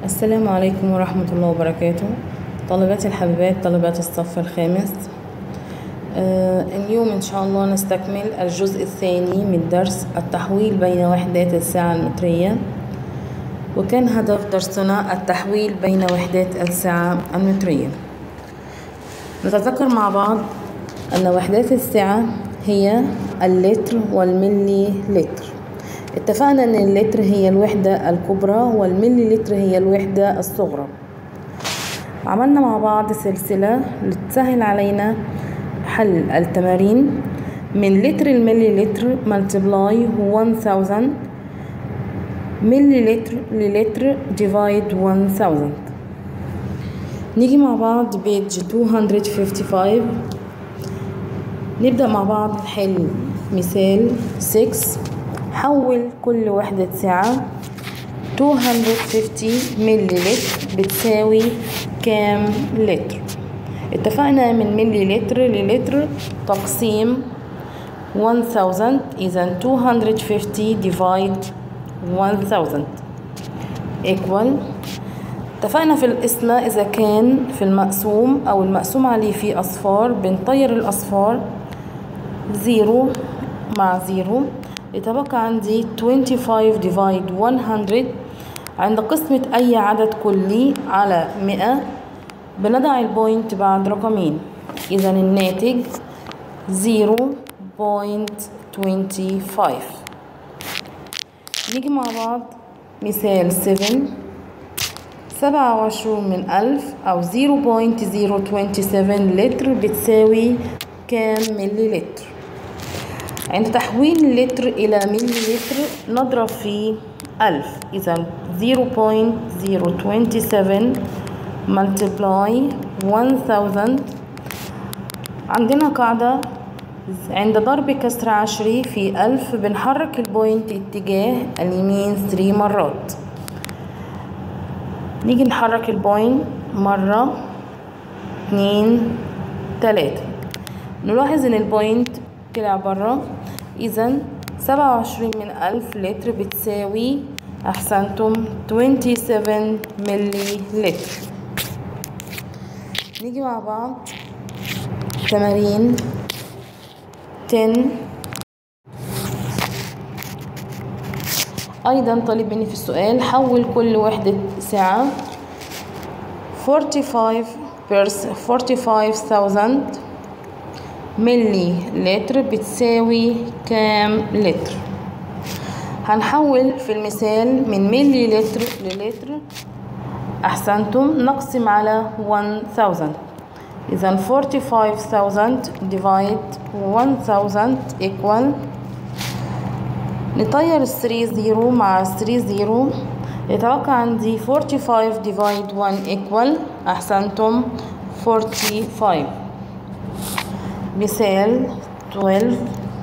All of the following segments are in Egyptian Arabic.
السلام عليكم ورحمة الله وبركاته طالباتي الحبيبات طالبات الصف الخامس آه اليوم إن شاء الله نستكمل الجزء الثاني من درس التحويل بين وحدات الساعة المترية وكان هدف درسنا التحويل بين وحدات الساعة المترية نتذكر مع بعض أن وحدات الساعة هي اللتر والملي لتر اتفقنا ان اللتر هي الوحدة الكبرى والملي لتر هي الوحدة الصغرى عملنا مع بعض سلسلة لتسهل علينا حل التمارين من لتر الملي لتر ملتبلاي 1000 ملي لتر للتر ديفايد 1000 نيجي مع بعض بيج 255 نبدأ مع بعض نحل مثال 6 حول كل وحدة ساعة 250 ملي لتر بتساوي كام لتر اتفقنا من ملي لتر للتر تقسيم 1000 إذا 250 divide 1000 equal اتفقنا في القسمة إذا كان في المقسوم أو المقسوم عليه فيه أصفار بنطير الأصفار زيرو مع زيرو يتبقى عندي 25 divide 100 عند قسمة أي عدد كلي على 100 بنضع البوينت بعد رقمين إذا الناتج 0.25 نيجي مع بعض مثال 7 سبعة وعشرون من ألف أو 0.027 لتر بتساوي كام ملي لتر عند تحويل اللتر إلى ملي لتر نضرب في ألف إذا 0.027 multiply 1000 عندنا قاعدة عند ضرب كسر عشري في ألف بنحرك البوينت اتجاه اليمين 3 مرات نيجي نحرك البوينت مرة اتنين تلاتة نلاحظ ان البوينت طلع برا اذا سبعة وعشرين من ألف لتر بتساوي أحسنتم 27 ملي لتر نيجي مع بعض تمارين 10 أيضا طالب مني في السؤال حول كل وحدة ساعة 45 بيرس 45000 ملي لتر بتساوي كام لتر هنحول في المثال من ملي لتر للتر أحسنتم نقسم على 1000 إذا 45000 divide 1000 equal نطير 3 0 مع 3 0 يتوقع عندي 45 divide 1 equal أحسنتم 45 مثال 12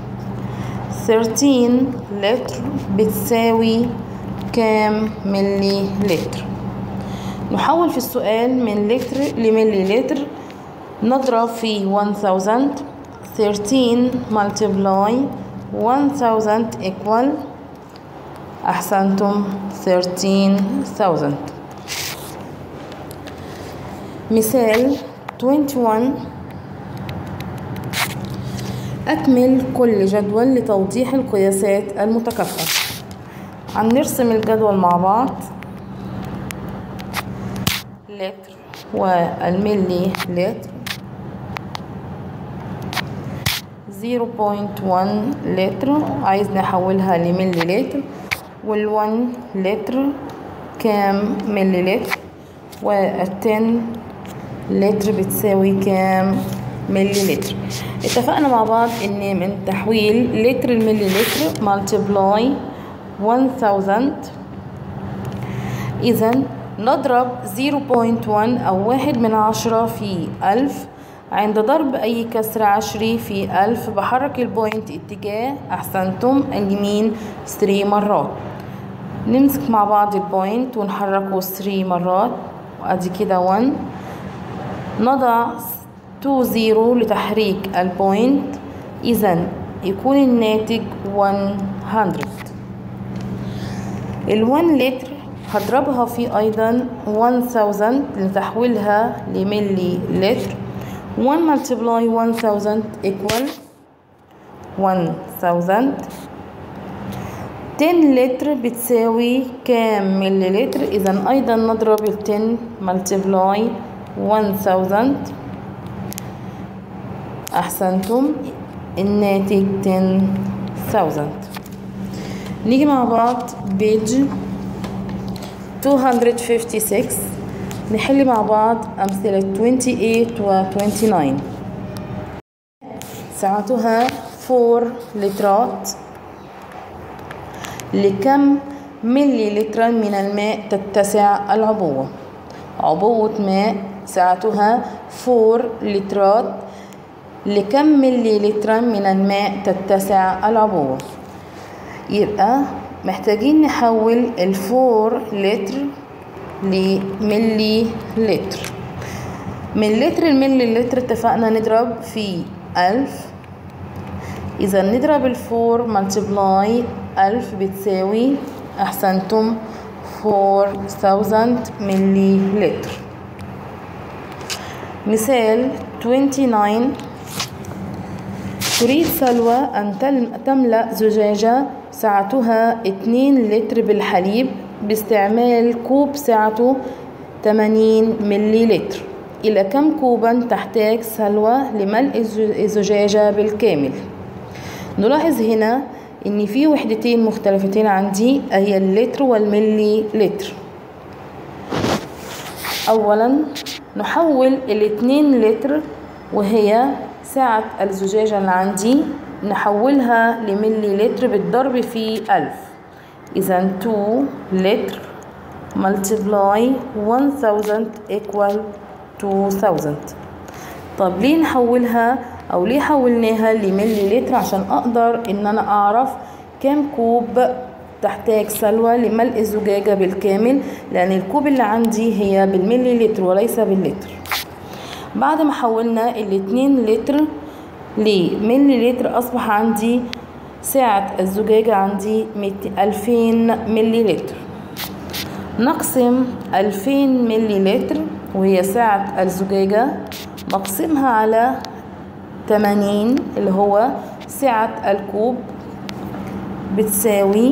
13 لتر بتساوي كام ملي لتر نحول في السؤال من لتر لملي لتر نضرب في 1000 13 multiply 1000 equal أحسنتم 13000 مثال 21 أكمل كل جدول لتوضيح القياسات المتكافئة هنرسم الجدول مع بعض لتر والملي لتر 0.1 لتر عايز نحولها لملي لتر والون لتر كام ملي لتر والتن لتر بتساوي كام ملي لتر اتفقنا مع بعض ان من تحويل لتر الملي لتر مالتبلاي 1000 اذا نضرب 0.1 او واحد من عشرة في ألف عند ضرب أي كسر عشري في ألف بحرك البوينت اتجاه أحسنتم اليمين 3 مرات نمسك مع بعض البوينت ونحركه 3 مرات وأدي كده 1 نضع 2 0 لتحريك البوينت إذا يكون الناتج 100 ال 1 لتر هضربها في أيضا 1000 لتحويلها لملي لتر 1 multiply 1000 equal 1000 10 لتر بتساوي كام ملي لتر إذا أيضا نضرب ال 10 multiply 1000 أحسنتم الناتج 10000 نيجي مع بعض بيج 256 نحل مع بعض أمثلة 28 و 29 سعتها 4 لترات لكم ملي لترا من الماء تتسع العبوة عبوة ماء سعتها 4 لترات لكم ملي لترا من الماء تتسع العبوة يبقى محتاجين نحول الفور لتر لملي لتر من لتر الملي لتر اتفقنا نضرب في ألف إذا نضرب الفور ملتبلاي ألف بتساوي أحسنتم فور thousand ملي لتر مثال 29 تريد سلوى أن تملأ زجاجة سعتها 2 لتر بالحليب باستعمال كوب سعته 80 ملي لتر إلى كم كوبا تحتاج سلوى لملء الزجاجة بالكامل نلاحظ هنا إن في وحدتين مختلفتين عندي هي اللتر والملي لتر أولا نحول الاتنين لتر وهي سعة الزجاجة اللي عندي نحولها لملي لتر بالضرب في ألف إذا 2 لتر multiply 1000 equal 2000 طب ليه نحولها أو ليه حولناها لملي لتر عشان أقدر إن أنا أعرف كام كوب تحتاج سلوى لملء الزجاجة بالكامل لأن الكوب اللي عندي هي بالملي لتر وليس باللتر بعد ما حولنا الاتنين لتر لملي لتر أصبح عندي سعة الزجاجة عندي ألفين ملي لتر نقسم ألفين ملي لتر وهي سعة الزجاجة نقسمها على تمانين اللي هو سعة الكوب بتساوي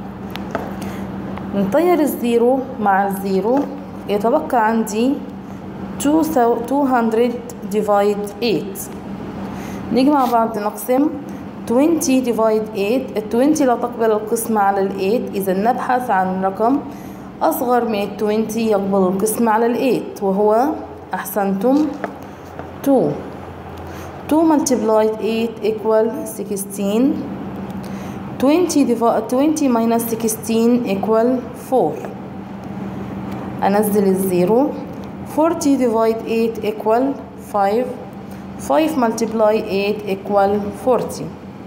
نطير الزيرو مع الزيرو يتبقى عندي 200 divide 8 نيجي مع بعض نقسم 20 divide 8 ال 20 لا تقبل القسم على ال 8 إذا نبحث عن رقم أصغر من ال 20 يقبل القسم على ال 8 وهو أحسنتم 2 2 multiplied 8 equal 16 20 divide 20 minus 16 equal 4 أنزل الزيرو 40 divide 8 equal 5 5 multiply 8 equal 40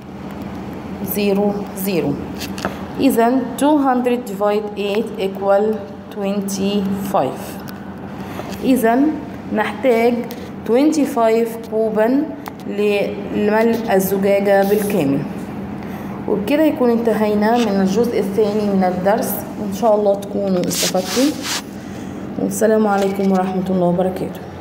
0 0 إذا 200 divide 8 equal 25 إذا نحتاج 25 كوبا لملء الزجاجة بالكامل وبكده يكون انتهينا من الجزء الثاني من الدرس إن شاء الله تكونوا استفدتوا والسلام عليكم ورحمة الله وبركاته